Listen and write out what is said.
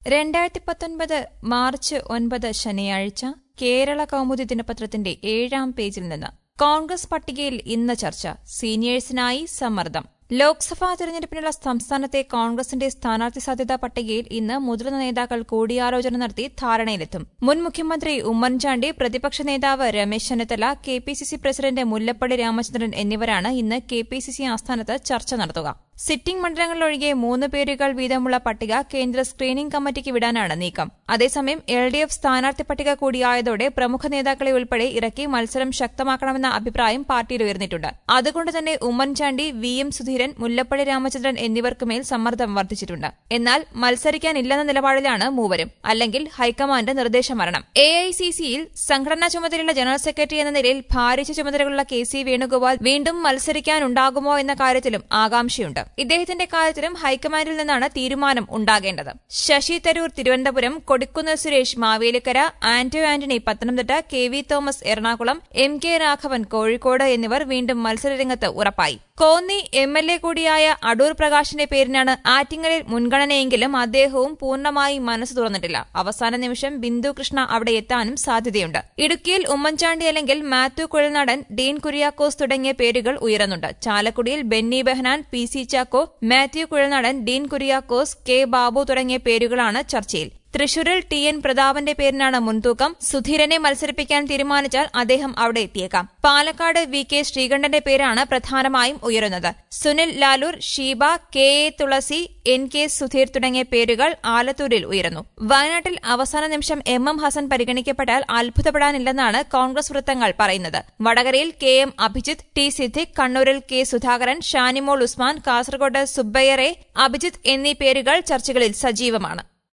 രണ്ടായിരത്തി പത്തൊൻപത് മാർച്ച് ഒൻപത് ശനിയാഴ്ച കേരള കൗമുദി ദിനപത്രത്തിന്റെ ഏഴാം പേജിൽ നിന്ന് കോൺഗ്രസ് പട്ടികയിൽ ഇന്ന് ചർച്ച സീനിയേഴ്സിനായി സമ്മർദ്ദം ലോക്സഭാ തെരഞ്ഞെടുപ്പിനുള്ള സംസ്ഥാനത്തെ കോൺഗ്രസിന്റെ സ്ഥാനാർത്ഥി സാധ്യതാ പട്ടികയിൽ ഇന്ന് മുതിർന്ന നേതാക്കൾ കൂടിയാലോചന നടത്തി ധാരണയിലെത്തും മുൻ മുഖ്യമന്ത്രി ഉമ്മൻചാണ്ടി പ്രതിപക്ഷ നേതാവ് Ramesh Chennithala K P C C president Mullappally Ramachandran എന്നിവരാണ് ഇന്ന് കെ പി സി സി ആസ്ഥാനത്ത് ചർച്ച നടത്തുക സിറ്റിംഗ് മണ്ഡലങ്ങളിലൊഴികെ മൂന്ന് പേരുകൾ വീതമുള്ള പട്ടിക കേന്ദ്ര സ്ക്രീനിംഗ് കമ്മിറ്റിക്ക് വിടാനാണ് നീക്കം അതേസമയം എൽ ഡി എഫ് സ്ഥാനാർത്ഥി പട്ടിക കൂടിയായതോടെ പ്രമുഖ നേതാക്കളെ ഉൾപ്പെടെ ഇറക്കി മത്സരം ശക്തമാക്കണമെന്ന അഭിപ്രായം പാർട്ടിയിൽ ഉയർന്നിട്ടുണ്ട് അതുകൊണ്ട് തന്നെ ഉമ്മൻചാണ്ടി വി എം സുധീരൻ മുല്ലപ്പള്ളി രാമചന്ദ്രൻ എന്നിവർക്കുമേൽ സമ്മർദ്ദം വർദ്ധിച്ചിട്ടുണ്ട് എന്നാൽ മത്സരിക്കാനില്ലെന്ന നിലപാടിലാണ് മൂവരും അല്ലെങ്കിൽ ഹൈക്കമാൻഡ് നിർദ്ദേശം വരണം എ ഐ സി സിയിൽ സംഘടനാ ചുമതലയുള്ള ജനറൽ സെക്രട്ടറി എന്ന നിലയിൽ ഭാരിച്ച ചുമതലകളുള്ള കെ സി വേണുഗോപാൽ വീണ്ടും മത്സരിക്കാനുണ്ടാകുമോ എന്ന കാര്യത്തിലും ആകാംക്ഷയുണ്ട് ഇദ്ദേഹത്തിന്റെ കാര്യത്തിലും ഹൈക്കമാൻഡിൽ നിന്നാണ് തീരുമാനം ഉണ്ടാകേണ്ടത് Shashi Tharoor Thiruvananthapuram Kodikunnil Suresh Mavelikkara Anto Antony Pathanamthitta K V Thomas Ernakulam M K Raghavan Kozhikode എന്നിവർ വീണ്ടും മത്സരരംഗത്ത് ഉറപ്പായി കോന്നി എം എൽ എ കൂടിയായ അടൂർ പ്രകാശിന്റെ പേരിനാണ് ആറ്റിങ്ങലിൽ മുൻഗണനയെങ്കിലും അദ്ദേഹവും പൂർണ്ണമായി മനസ്സ് തുറന്നിട്ടില്ല അവസാന നിമിഷം ബിന്ദു കൃഷ്ണ അവിടെ എത്താനും സാധ്യതയുണ്ട് ഇടുക്കിയിൽ ഉമ്മൻചാണ്ടി അല്ലെങ്കിൽ മാത്യു കുഴൽനാടൻ ഡീൻ കുര്യാക്കോസ് തുടങ്ങിയ പേരുകൾ ഉയരുന്നുണ്ട് ചാലക്കുടിയിൽ Benny Behanan P C Chacko Mathew Kuzhalnadan Dean Kuriakose K Babu തുടങ്ങിയ പേരുകളാണ് ചർച്ചയിൽ തൃശൂരിൽ ടി എൻ പ്രതാപന്റെ പേരിനാണ് മുൻതൂക്കം സുധീരനെ മത്സരിപ്പിക്കാൻ തീരുമാനിച്ചാൽ അദ്ദേഹം അവിടെ എത്തിയേക്കാം പാലക്കാട് വി കെ ശ്രീകണ്ഠന്റെ പേരാണ് പ്രധാനമായും ഉയരുന്നത് Sunil Lalur Sheeba K A Thulasi N K Sudheer തുടങ്ങിയ പേരുകൾ ആലത്തൂരിൽ ഉയരുന്നു വയനാട്ടിൽ അവസാന നിമിഷം എം എം ഹസൻ പരിഗണിക്കപ്പെട്ടാൽ അത്ഭുതപ്പെടാനില്ലെന്നാണ് കോൺഗ്രസ് വൃത്തങ്ങൾ പറയുന്നത് വടകരയിൽ K M Abhijith T Siddique കണ്ണൂരിൽ കെ സുധാകരൻ ഷാനിമോൾ ഉസ്മാൻ കാസർഗോഡ് സുബ്ബയ്യറെ അഭിജിത്ത് എന്നീ പേരുകൾ ചർച്ചകളിൽ സജീവമാണ്